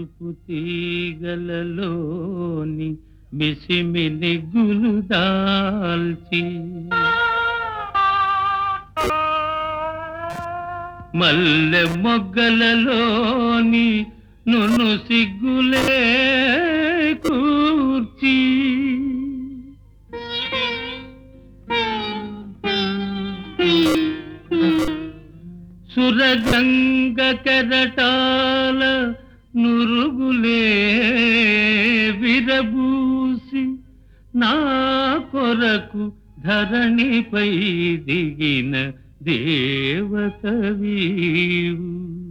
మెరుపు తీగలలోని మిసిమిని గులు దాల్చి మల్లె మొగ్గలలోని నును సిగ్గులే కూర్చి సురగంగ కెరటాల నురుగులే విరబూసి నా కొరకు ధరణిపై దిగిన దేవతవీవు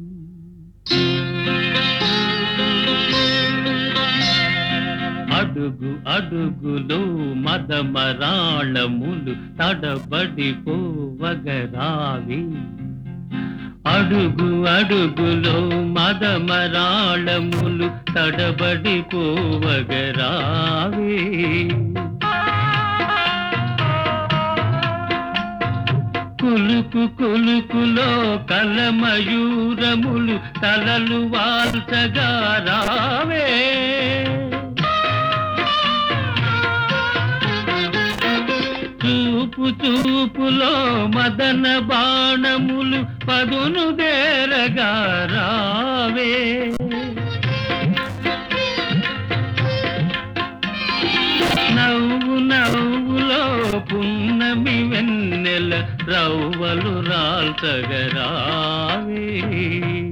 అడుగు అడుగులో మదమరాళములు తడబడిపోవగరావి అడుగు అడుగులో మదమరాళములు తడబడిపోవగరావి కులుకు కులుకులో కలమయూరములు తలలు వాల్చగా రావే చూపు చూపులో మదన బాణములు పదును దేరగా రావే నవ్వు నవ్వులో పున్నమి వెన్నెల రవ్వలు రాల్చగరావే